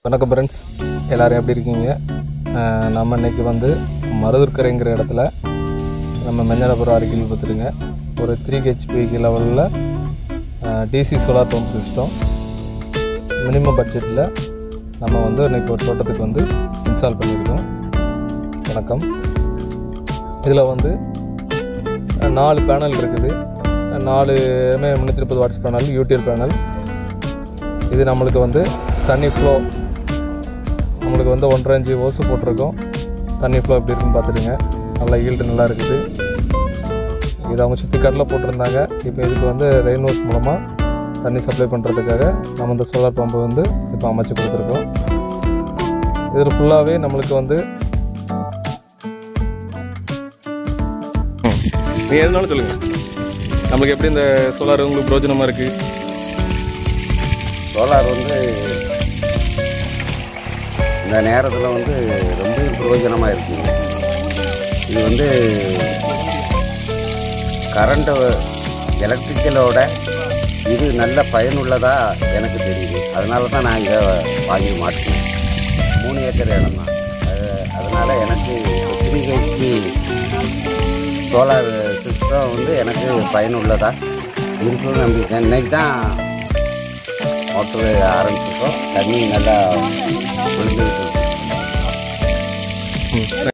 வணக்கம் ஃப்ரெண்ட்ஸ் எல்லோரும் எப்படி இருக்கீங்க அஹ் நம்ம இன்னைக்கு வந்து மருதூர்கரைங்கிற இடத்துல நம்ம மெஞ்சனபுரம் அருகில் பார்த்துருங்க ஒரு த்ரீ ஹெச்பிக்கு லெவலில் DC solar pump system minimum பட்ஜெட்டில் நம்ம வந்து இன்னைக்கு ஒரு தோட்டத்துக்கு வந்து இன்ஸ்டால் பண்ணியிருக்கோம் வணக்கம் இதில் வந்து அஹ், நாலு பேனல் இருக்குது நாலுமே முந்நூற்றி முப்பது வாட்ஸ் பேனல் யூடிஎல் பேனல் இது நம்மளுக்கு வந்து தண்ணி ஃப்ளோ நம்மளுக்கு வந்து ஒன்றரை இன்ச்சு ஓசு போட்டிருக்கோம் தண்ணி ஃப்ளோ எப்படி இருக்குன்னு பார்த்துருங்க நல்லா ஈல்டு நல்லா இருக்குது இது அவங்க சுற்றி கடலில் போட்டிருந்தாங்க இப்போ இதுக்கு வந்து ரெயின் ஹோஸ் மூலமாக தண்ணி சப்ளை பண்ணுறதுக்காக நம்ம இந்த சோலார் பம்பு வந்து இப்போ அமைச்சு கொடுத்துருக்கோம் இதில் ஃபுல்லாகவே நம்மளுக்கு வந்து நீங்கள் எதுனாலும் சொல்லுங்கள் நம்மளுக்கு எப்படி இந்த சோலார் உங்களுக்கு பிரோஜனமாக இருக்குது சோலார் வந்து இந்த நேரத்தில் வந்து ரொம்ப பிரயோஜனமாக இருக்குங்க இது வந்து கரண்ட்டு எலக்ட்ரிக்கலோட இது நல்ல பயனுள்ளதாக எனக்கு தெரியுது அதனால தான் நான் இங்கே வாங்கி மாட்டினேன் மூணு ஏக்கர் இடம் தான் அது அதனால் எனக்கு த்ரீ ஹெச்பி சோலார் சிஸ்டம் வந்து எனக்கு பயனுள்ளதாக இருக்குன்னு நம்பிக்கை இன்னைக்கு தான் மோட்ரு ஆரம்பிச்சிருக்கோம் தண்ணி நல்லா விழுந்துருக்கு ம்